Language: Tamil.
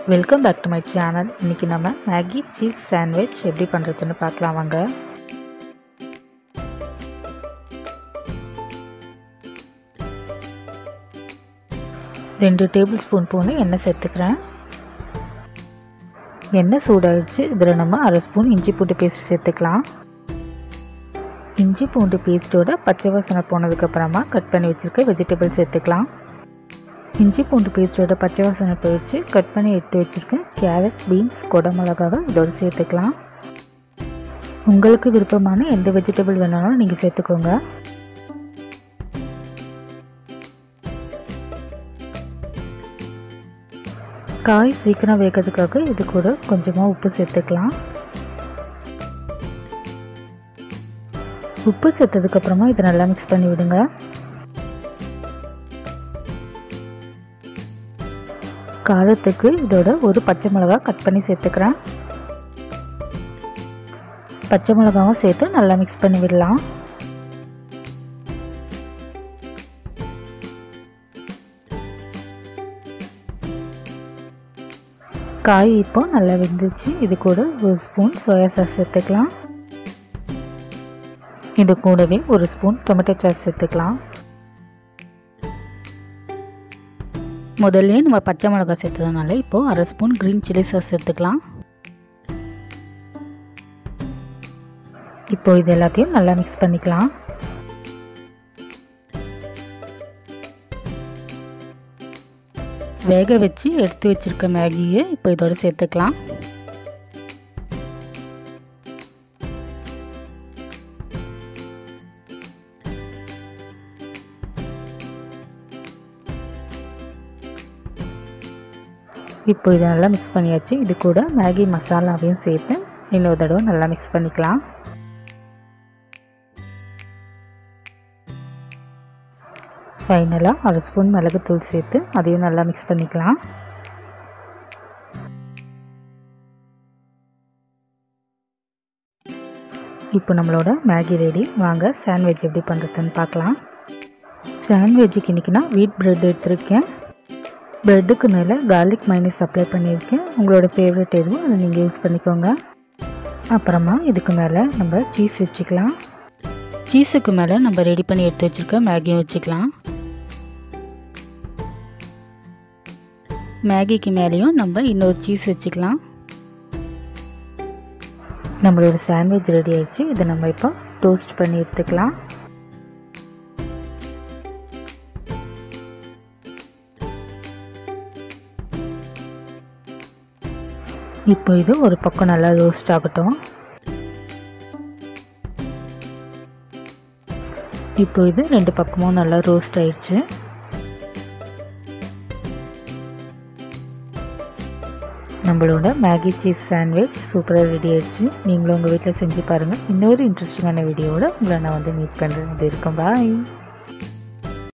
welcome back to my channel இன்றைக்கி நம்ம மேகி சீஸ் சாண்ட்விச் எப்படி பண்ணுறதுன்னு பார்க்கலாம் வாங்க ரெண்டு டேபிள் ஸ்பூன் போன எண்ணெய் சேர்த்துக்கிறேன் எண்ணெய் சூடாகிடுச்சு இதில் நம்ம அரை ஸ்பூன் இஞ்சி பூண்டு பேஸ்ட் சேர்த்துக்கலாம் இஞ்சி பூண்டு பேஸ்ட்டோட பச்சை வாசனை போனதுக்கப்புறமா கட் பண்ணி வச்சுருக்க வெஜிடபிள் சேர்த்துக்கலாம் இஞ்சி பூண்டு பேஸ்ட்டோட பச்சை வாசனை போயிடுச்சு கட் பண்ணி எடுத்து வச்சுருக்கேன் கேரட் பீன்ஸ் கொடமிளகாவை இதோடு சேர்த்துக்கலாம் உங்களுக்கு விருப்பமான எந்த வெஜிடபிள் வேணாலும் நீங்கள் சேர்த்துக்கோங்க காய் சீக்கிரம் வேகிறதுக்காக இது கூட கொஞ்சமாக உப்பு சேர்த்துக்கலாம் உப்பு சேர்த்ததுக்கப்புறமா இதை நல்லா மிக்ஸ் பண்ணி விடுங்க காரத்துக்கு இதோட ஒரு பச்சை மிளகா கட் பண்ணி சேர்த்துக்கிறேன் பச்சை மிளகாவும் சேர்த்து நல்லா மிக்ஸ் பண்ணி விடலாம் காய் இப்போ நல்லா வெந்துச்சு இது கூட ஒரு ஸ்பூன் சோயா சாஸ் சேர்த்துக்கலாம் இது கூடவே ஒரு ஸ்பூன் டொமேட்டோ சாஸ் சேர்த்துக்கலாம் முதல்ல நம்ம பச்சை மிளகாய் சேர்த்ததுனால இப்போது அரை ஸ்பூன் க்ரீன் சில்லி சாஸ் சேர்த்துக்கலாம் இப்போ இது எல்லாத்தையும் நல்லா மிக்ஸ் பண்ணிக்கலாம் வேக வச்சு எடுத்து வச்சுருக்க மேகியை இப்போ இதோட சேர்த்துக்கலாம் இப்போ இதை நல்லா மிக்ஸ் பண்ணியாச்சு இது கூட மேகி மசாலாவையும் சேர்த்து இன்னொரு தடவை நல்லா மிக்ஸ் பண்ணிக்கலாம் ஃபைனலாக அரை ஸ்பூன் மிளகுத்தூள் சேர்த்து அதையும் நல்லா மிக்ஸ் பண்ணிக்கலாம் இப்போ நம்மளோட மேகி ரெடி வாங்க சாண்ட்விச் எப்படி பண்ணுறதுன்னு பார்க்கலாம் சாண்ட்விச்சுக்கு இன்றைக்கினா வீட் ப்ரெட் எடுத்திருக்கேன் ப்ரெட்டுக்கு மேலே கார்லிக் மைனஸ் அப்ளை பண்ணியிருக்கேன் உங்களோட ஃபேவரட் எதுவும் அதை நீங்கள் யூஸ் பண்ணிக்கோங்க அப்புறமா இதுக்கு மேலே நம்ம சீஸ் வச்சுக்கலாம் சீஸுக்கு மேலே நம்ம ரெடி பண்ணி எடுத்து வச்சுருக்க மேகியும் வச்சுக்கலாம் மேகிக்கு மேலேயும் நம்ம இன்னொரு சீஸ் வச்சுக்கலாம் நம்மளோட சாண்ட்விச் ரெடி ஆயிடுச்சு இதை நம்ம இப்போ டோஸ்ட் பண்ணி எடுத்துக்கலாம் இப்போ இது ஒரு பக்கம் நல்லா ரோஸ்ட் ஆகட்டும் இப்போ இது ரெண்டு பக்கமும் நல்லா ரோஸ்ட் ஆயிடுச்சு நம்மளோட மேகி சீஸ் சாண்ட்விச் சூப்பராக ரெடி ஆயிடுச்சு நீங்களும் உங்கள் வீட்டில் செஞ்சு பாருங்கள் இன்னொரு இன்ட்ரெஸ்டிங்கான வீடியோவோட உங்களை நான் வந்து மீட் பண்ணுறது இருக்கும் பாய்